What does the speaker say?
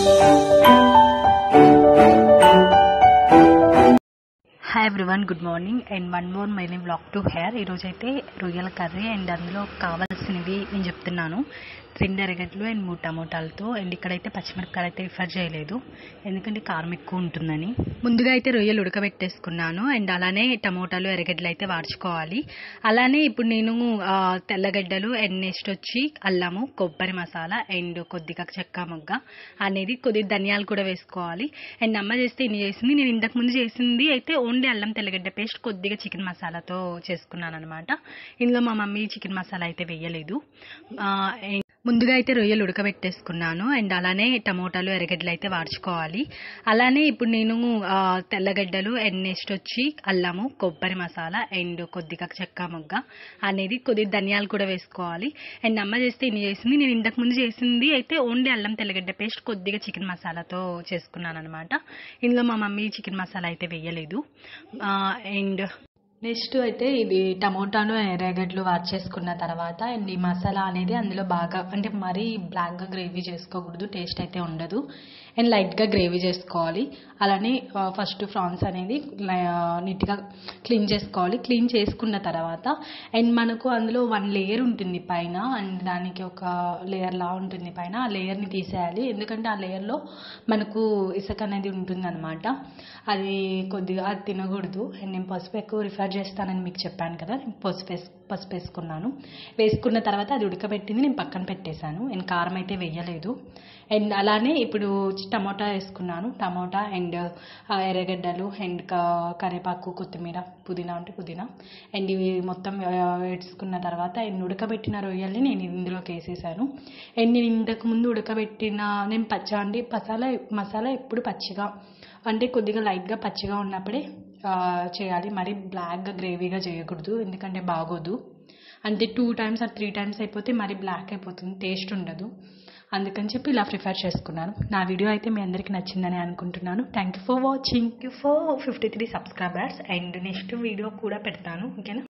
hi everyone good morning and one more Maily block to hair ఈరోజు అయితే రొయ్యల curry and అందులో కావాల్సినవి నేను చెప్తున్నాను రెండు ఎరగడ్లు అండ్ మూడు టమోటాలతో అండ్ ఇక్కడైతే పచ్చిమిరపకాయలు అయితే రిఫర్ చేయలేదు ఎందుకంటే కారం ఎక్కువ ఉంటుందని ముందుగా అయితే రొయ్యలు ఉడకబెట్టేసుకున్నాను అండ్ అలానే టమోటాలు ఎర్రగడ్డలు అయితే వాడుకోవాలి అలానే ఇప్పుడు నేను ఆ, తెల్లగడ్డలు అండ్ నెక్స్ట్ వచ్చి అల్లము కొబ్బరి మసాలా అండ్ కొద్దిగా చెక్క మొగ్గ అనేది కొద్దిగా ధనియాలు కూడా వేసుకోవాలి అండ్ అమ్మ చేస్తే ఇన్ని చేసింది నేను ఇంతకు ముందు చేసింది అయితే ఓన్లీ అల్లం తెల్లగడ్డ పేస్ట్ కొద్దిగా చికెన్ మసాలాతో చేసుకున్నాను అనమాట ఇందులో మా మమ్మీ చికెన్ మసాలా అయితే వేయలేదు ఆ, and ముందుగా అయితే రొయ్యలు ఉడకబెట్టేసుకున్నాను అండ్ అలానే టమోటాలు ఎర్రగడ్డలు అయితే వాడుకోవాలి అలానే ఇప్పుడు నేను ఆ, తెల్లగడ్డలు అండ్ నెక్స్ట్ వచ్చి అల్లము కొబ్బరి మసాలా అండ్ కొద్దిగా చెక్క మొగ్గ అనేది కొద్దిగా ధనియాలు కూడా వేసుకోవాలి అండ్ అమ్మ చేస్తే ఇన్ని చేసింది నేను ఇంతకు ముందు చేసింది అయితే ఓన్లీ అల్లం తెల్లగడ్డ పేస్ట్ కొద్దిగా చికెన్ మసాలాతో చేసుకున్నాను అనమాట ఇందులో మా మమ్మీ చికెన్ మసాలా అయితే వేయలేదు అండ్ నెక్స్ట్ అయితే ఇది టమోటాను ఎర్రగడ్డలు వాచ్ చేసుకున్న తర్వాత అండ్ ఈ మసాలా అనేది అందులో బాగా అంటే మరీ బ్లాక్గా గ్రేవీ చేసుకోకూడదు టేస్ట్ అయితే ఉండదు అండ్ లైట్గా గ్రేవీ చేసుకోవాలి అలానే ఫస్ట్ ఫ్రాన్స్ అనేది నీట్గా క్లీన్ చేసుకోవాలి క్లీన్ చేసుకున్న తర్వాత అండ్ మనకు అందులో వన్ లేయర్ ఉంటుంది పైన అండ్ దానికి ఒక లేయర్ లా ఉంటుంది పైన ఆ లేయర్ని తీసేయాలి ఎందుకంటే ఆ లేయర్లో మనకు ఇసుక అనేది ఉంటుందన్నమాట అది కొద్దిగా అది తినకూడదు అండ్ నేను పసుపు ఎక్కువ రిఫర్ చేస్తానని మీకు చెప్పాను కదా నేను పసుపు వేసు పసుపు వేసుకున్నాను వేసుకున్న తర్వాత అది ఉడకబెట్టింది నేను పక్కన పెట్టేశాను అండ్ కారం అయితే వేయలేదు అండ్ అలానే ఇప్పుడు టమోటా వేసుకున్నాను టమోటా అండ్ ఎర్రగడ్డలు అండ్ క- కరివేపాకు కొత్తిమీర పుదీనా అంటే పుదీనా అండ్ ఇవి మొత్తం ఆ, వేసుకున్న తర్వాత అండ్ ఉడకబెట్టిన రొయ్యల్ని నేను ఇందులోకి వేసేసాను అండ్ నేను ఇంతకు ముందు ఉడకబెట్టిన నేను పచ్చ అంటే మసాలా మసాలా ఎప్పుడు పచ్చిగా అంటే కొద్దిగా లైట్గా పచ్చిగా ఉన్నప్పుడే ఆ, చేయాలి మరి బ్లాక్గా గ్రేవీగా చేయకూడదు ఎందుకంటే బాగోదు అంటే two times or three times అయిపోతే మరి బ్లాక్ అయిపోతుంది టేస్ట్ ఉండదు అందుకని చెప్పి ఇలా ప్రిఫర్ చేసుకున్నాను నా వీడియో అయితే మీ అందరికీ నచ్చిందని అనుకుంటున్నాను thank you for watching you for fifty three subscribers and next video కూడా పెడతాను ఓకేనా